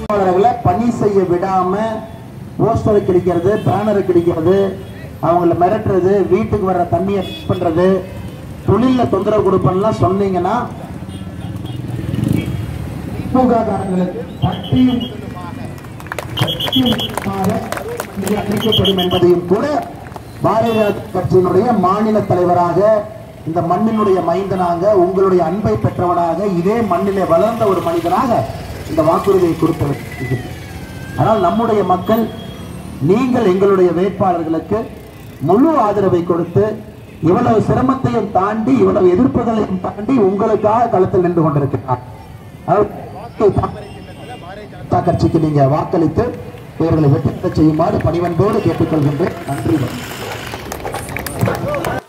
வேட்பாளர்களை பணி செய்ய விடாம போஸ்டர் கிடைக்கிறது பேனர் கிடைக்கிறது அவங்கள மிரட்டுறது வீட்டுக்கு வர்ற தண்ணியை cut பண்றது தொழில தொந்தரவு கொடுப்பேன்லாம் சொன்னீங்கன்னா திமுக காரங்களுக்கு பட்டியும் பட்டியும் முற்றுமாக இது அளிக்கப்படும் என்பதையும் கூட பாரதிய ஜனதா கட்சியினுடைய மாநில தலைவராக இந்த மண்ணினுடைய மைந்தனாக உங்களுடைய அன்பை பெற்றவனாக இதே மண்ணிலே வளர்ந்த ஒரு மனிதனாக இந்த வாக்குறுதியை கொடுத்தவர் ஆனால் நம்முடைய மக்கள் நீங்கள் எங்களுடைய வேட்பாளர்களுக்கு முழு ஆதரவை கொடுத்து இவ்வளவு சிரமத்தையும் தாண்டி இவ்வளவு எதிர்ப்புகளையும் தாண்டி உங்களுக்காக களத்தில் நின்று கொண்டிருக்கிறார் அவர் ஜனதா கட்சிக்கு நீங்க வாக்களித்து இவர்களை வெற்றி பெறச் செய்யுமாறு பணிவன்போடு கேட்டுக்கொள்கின்றேன் நன்றி வணக்கம்.